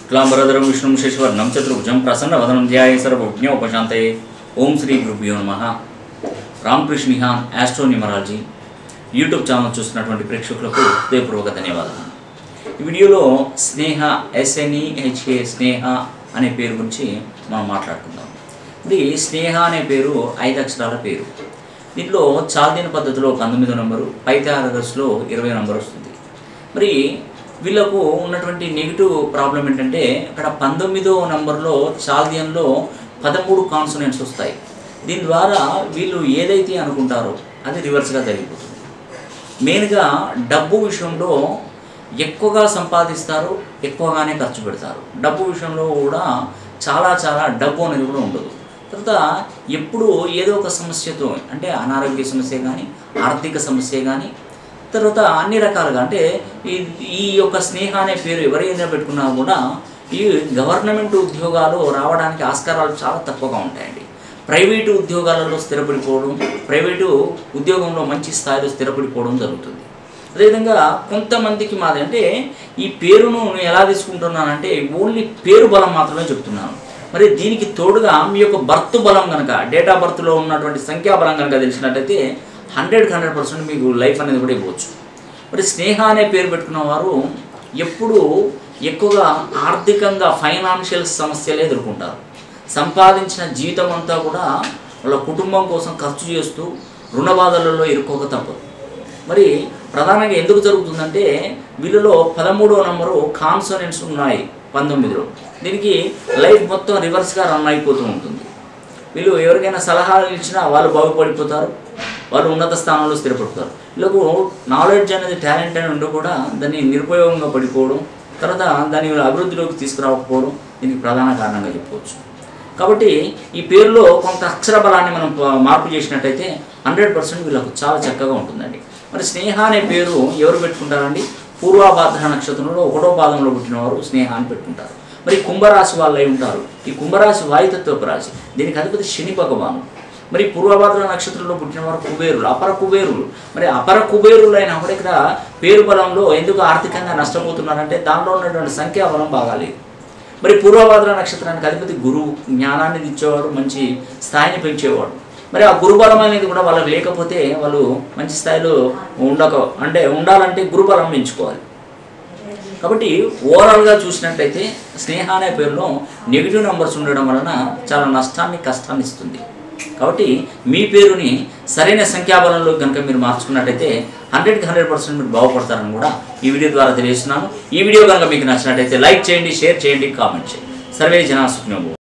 శుక్లాంబరధరం విష్ణుం శశివర్ణం చతుర్భుజం ప్రసన్నవదనం ధ్యాయ సర్వజ్ఞోపశాంతయే ఓం శ్రీ గురుభ్యో నమ Ramakrishna Nihan astro numerology YouTube channel చూస్తున్నటువంటి ప్రేక్షకులకు హృదయపూర్వక ధన్యవాదాలు ఈ వీడియోలో స్నేహ ఎస్ఎన్ఈహెచ్ఏ స్నేహ అనే పేరు గురించి మనం మాట్లాడుకుందాం ఇది స్నేహ అనే పేరు ఐదు అక్షరాల పేరు దీంట్లో చాల్దీన పద్ధతిలో పంతొమ్మిదో నంబరు పైథాగరస్లో ఇరవై నంబర్ వస్తుంది మరి వీళ్ళకు ఉన్నటువంటి నెగిటివ్ ప్రాబ్లం ఏంటంటే అక్కడ పంతొమ్మిదో నంబర్లో చాల్దియన్లో పదమూడు కాన్సనెంట్స్ వస్తాయి దీని ద్వారా వీళ్ళు ఏదైతే అనుకుంటారో అది రివర్స్గా జరిగిపోతుంది మెయిన్గా డబ్బు విషయంలో ఎక్కువగా సంపాదిస్తారు ఎక్కువగానే ఖర్చు పెడతారు డబ్బు విషయంలో కూడా చాలా చాలా డబ్బు అనేది కూడా ఉండదు తర్వాత ఎప్పుడు ఏదో ఒక సమస్యతో అంటే అనారోగ్య సమస్య కానీ ఆర్థిక సమస్య కానీ తర్వాత అన్ని రకాలుగా అంటే ఈ ఈ యొక్క స్నేహ అనే పేరు ఎవరైనా పెట్టుకున్నా కూడా ఈ గవర్నమెంట్ ఉద్యోగాలు రావడానికి ఆస్కారాలు చాలా తక్కువగా ఉంటాయండి ప్రైవేటు ఉద్యోగాలలో స్థిరపడిపోవడం ప్రైవేటు ఉద్యోగంలో మంచి స్థాయిలో స్థిరపడిపోవడం జరుగుతుంది అదేవిధంగా కొంతమందికి మాది అంటే ఈ పేరును నేను ఎలా తీసుకుంటున్నానంటే ఓన్లీ పేరు బలం మాత్రమే చెప్తున్నాను మరి దీనికి తోడుగా మీ యొక్క బర్త్ బలం కనుక డేట్ ఆఫ్ బర్త్లో ఉన్నటువంటి సంఖ్యాబలం కనుక తెలిసినట్టయితే హండ్రెడ్కి హండ్రెడ్ పర్సెంట్ మీకు లైఫ్ అనేది కూడా ఇవ్వచ్చు మరి స్నేహ అనే పేరు పెట్టుకున్న వారు ఎప్పుడూ ఎక్కువగా ఆర్థికంగా ఫైనాన్షియల్ సమస్యలే ఎదుర్కొంటారు సంపాదించిన జీవితం అంతా కూడా వాళ్ళ కుటుంబం కోసం ఖర్చు చేస్తూ రుణ బాధలలో ఇరుక్కోక తప్పదు మరి ప్రధానంగా ఎందుకు జరుగుతుందంటే వీళ్ళలో పదమూడవ నంబరు కాన్సనెంట్స్ ఉన్నాయి పంతొమ్మిదిలో దీనికి లైఫ్ మొత్తం రివర్స్గా రన్ అయిపోతూ ఉంటుంది వీళ్ళు ఎవరికైనా సలహాలు ఇచ్చినా వాళ్ళు బాగుపడిపోతారు వాళ్ళు ఉన్నత స్థానంలో స్థిరపడతారు వీళ్ళకు నాలెడ్జ్ అనేది టాలెంట్ అని ఉండి కూడా దాన్ని నిరుపయోగంగా పడిపోవడం తర్వాత దాన్ని అభివృద్ధిలోకి తీసుకురాకపోవడం దీనికి ప్రధాన కారణంగా చెప్పుకోవచ్చు కాబట్టి ఈ పేరులో కొంత అక్షర బలాన్ని మనం ప- మార్పు చేసినట్టయితే హండ్రెడ్ పర్సెంట్ వీళ్ళకు చాలా చక్కగా ఉంటుందండి మరి స్నేహ అనే పేరు ఎవరు పెట్టుకుంటారండి పూర్వాభాద్ర నక్షత్రంలో ఒకటో పాదంలో పుట్టినవారు స్నేహ అని పెట్టుకుంటారు మరి కుంభరాశి వాళ్ళు అయి ఉంటారు ఈ కుంభరాశి వాయుతత్వపు రాశి దీనికి అధిపతి శని భగవాను మరి పూర్వభాద్ర నక్షత్రంలో పుట్టిన వారు కుబేరులు అపర కుబేరులు మరి అపర కుబేరులు అయినా కూడా ఇక్కడ పేరు బలంలో ఎందుకు ఆర్థికంగా నష్టపోతున్నారంటే దానిలో ఉన్నటువంటి సంఖ్యాబలం బాగాలేదు మరి పూర్వభాద్ర నక్షత్రానికి అధిపతి గురువు జ్ఞానాన్ని ఇచ్చేవాడు మంచి స్థాయిని పెంచేవాడు మరి ఆ గురుబలం అనేది కూడా వాళ్ళకి లేకపోతే వాళ్ళు మంచి స్థాయిలో ఉండక అంటే ఉండాలంటే గురుబలం పెంచుకోవాలి కాబట్టి ఓవరాల్గా చూసినట్టయితే స్నేహ అనే పేరులో నెగిటివ్ నెంబర్స్ ఉండడం వలన చాలా నష్టాన్ని కష్టాన్ని ఇస్తుంది కాబట్టి మీ పేరుని సరైన సంఖ్యాబలంలో కనుక మీరు మార్చుకున్నట్టయితే హండ్రెడ్కి హండ్రెడ్ పర్సెంట్ మీరు బాగుపడతారని కూడా ఈ వీడియో ద్వారా తెలియజేస్తున్నాను ఈ వీడియో కనుక మీకు నచ్చినట్టయితే లైక్ చేయండి షేర్ చేయండి కామెంట్ చేయండి సర్వే జనా సుఖ్నోభవం